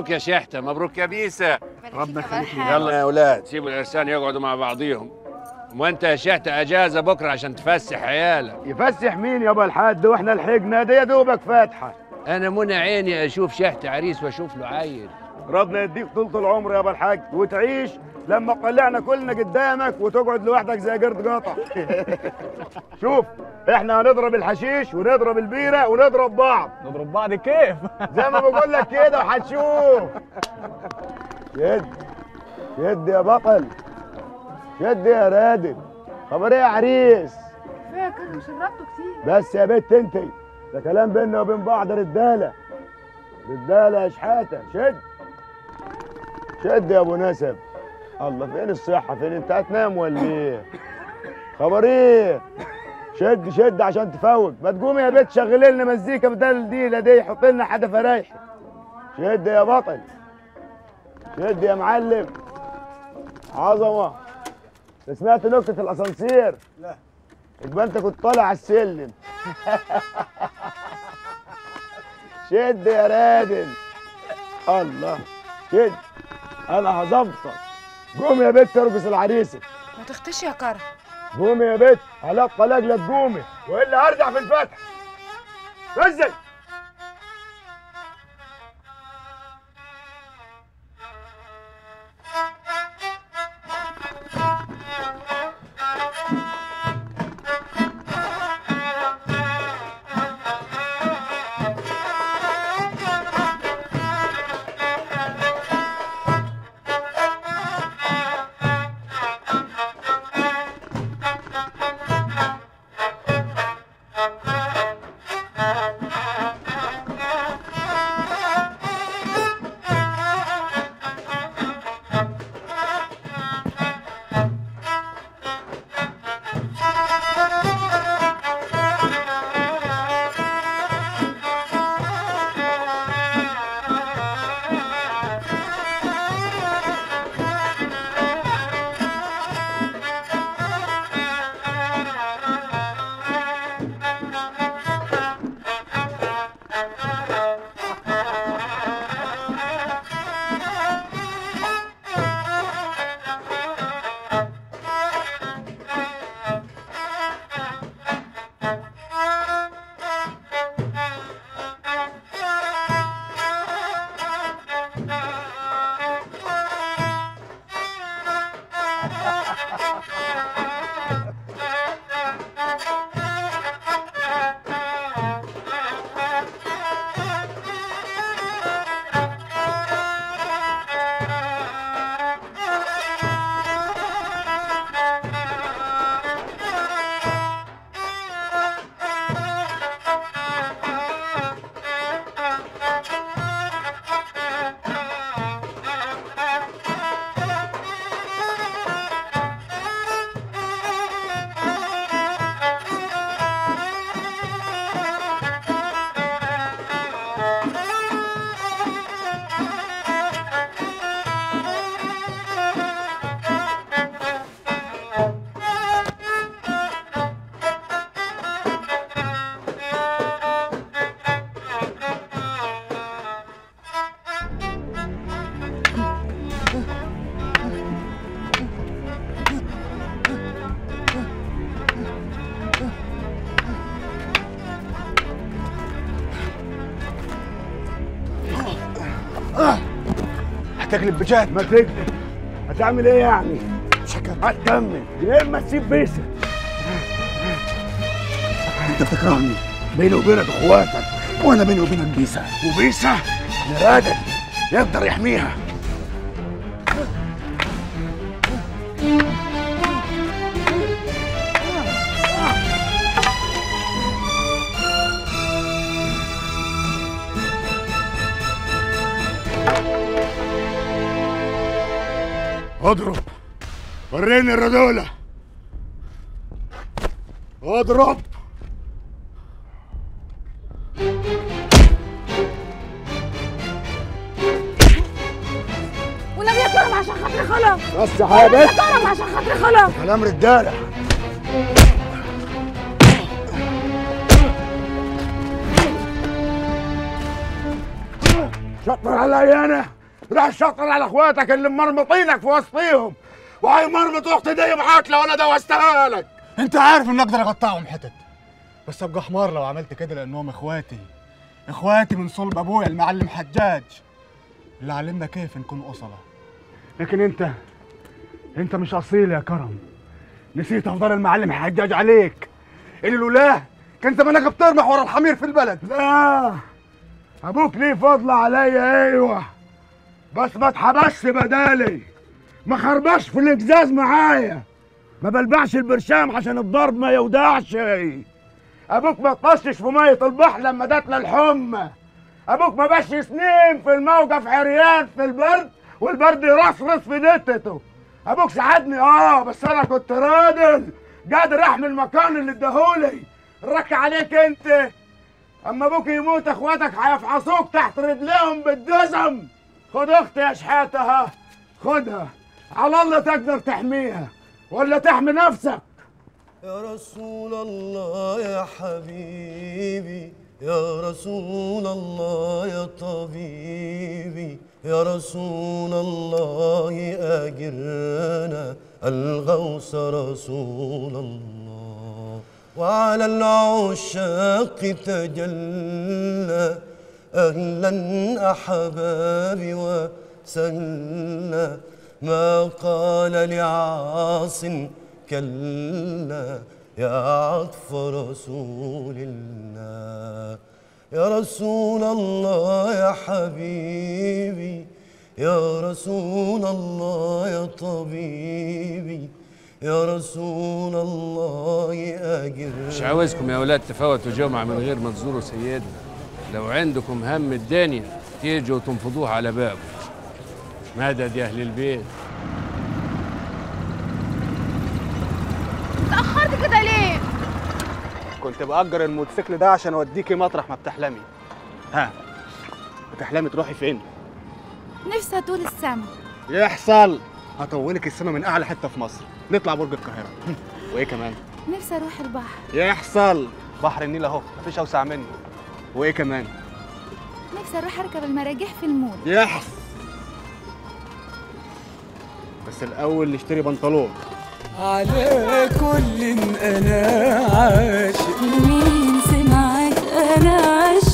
مبروك يا شحته مبروك يا بيسه ربنا يخليك يلا يا اولاد سيبوا العرسان يقعدوا مع بعضيهم وانت يا شحته اجازه بكره عشان تفسح عيالك يفسح مين يابا الحاج واحنا لحقنا دي يا دوبك فاتحه انا منى عيني اشوف شحته عريس واشوف له عيل ربنا يديك طولة العمر يابا الحاج وتعيش لما قلعنا كلنا قدامك وتقعد لوحدك زي قرد قاطع شوف احنا هنضرب الحشيش ونضرب البيره ونضرب بعض نضرب بعض كيف؟ زي ما بقول لك كده وهتشوف شد شد يا بطل شد يا رادل خبر ايه يا عريس فاكر مش شربته كتير بس يا بت انت ده كلام بيننا وبين بعض رجاله رجاله يا شحاته شد شد يا ابو نسب الله فين الصحه فين انت هتنام ولا ايه خبر ايه شد شد عشان تفوق ما تقوم يا بت شغلي لنا مزيكا بدل دي دي حط لنا حدا فرايح شد يا بطل شد يا معلم عظمه أنت سمعت نكته الاسانسير لا يبقى انت كنت طالع على السلم شد يا رادل الله شد انا هظبطك قوم يا بت ارقص العريسه ما تختش يا كرم قومي يا بت علاقه لاجلك قومي والا هرجع في الفتح نزل هتغلب بجد ما تكذب هتعمل ايه يعني؟ هتكمل يا اما تسيب بيسك انت بتكرهني بيني وبينك اخواتك وانا بيني وبينك بيسا وبيسا يا رادل يقدر يحميها اضرب وريني الرجولة اضرب والنبي يا كرم عشان خاطري خلاص بس يا حبيبي يا كرم عشان خاطري خلاص كلام رجالة شطر علي انا روح الشطر على اخواتك اللي مرمطينك في وسطيهم وهي مرمط اختي دي معاك لو انا دوستها لك انت عارف ان اقدر اقطعهم حتت بس ابقى حمار لو عملت كده لانهم اخواتي اخواتي من صلب ابويا المعلم حجاج اللي علمنا كيف نكون أصلة لكن انت انت مش اصيل يا كرم نسيت افضل المعلم حجاج عليك اللي لولاه كان زمانك بترمح ورا الحمير في البلد لا ابوك ليه فضل عليا ايوه بس ما اتحبسش بدالي ما خربش في القزاز معايا ما بلبعش البرشام عشان الضرب ما يودعش ابوك ما طشش في ميه البحر لما جاتنا الحمى ابوك ما باش سنين في الموقف عريان في البرد والبرد يرصرص في نتته ابوك ساعدني اه بس انا كنت راجل قادر احمي المكان اللي اداهولي رك عليك انت اما ابوك يموت اخواتك هيفحصوك تحت رجليهم بالدزم خد اختي يا شحاتها خدها على الله تقدر تحميها ولا تحمي نفسك يا رسول الله يا حبيبي يا رسول الله يا طبيبي يا رسول الله أجرنا الغوث رسول الله وعلى العشاق تجلى أهلا أحبابي وسهلا ما قال لعاص كلا يا عطف رسول الله يا رسول الله يا حبيبي يا رسول الله يا طبيبي يا رسول الله أجر مش عاوزكم يا ولاد تفوتوا جمعة من غير ما تزوروا سيدنا لو عندكم هم الدنيا تيجوا وتنفضوه على بابه مدد يا أهل البيت اتأخرت كده ليه؟ كنت بأجر الموتوسيكل ده عشان اوديكي مطرح ما بتحلمي ها بتحلمي تروحي فين نفسي أطول السما يحصل هطولك السما من اعلى حته في مصر نطلع برج القاهره وايه كمان نفسي أروح البحر يحصل بحر النيل اهو مفيش اوسع منه وايه كمان نفسي أروح أركب المراجيح في المول يحصل بس الاول نشتري بنطلون على كل انا عاشق مين سمعك انا عاشق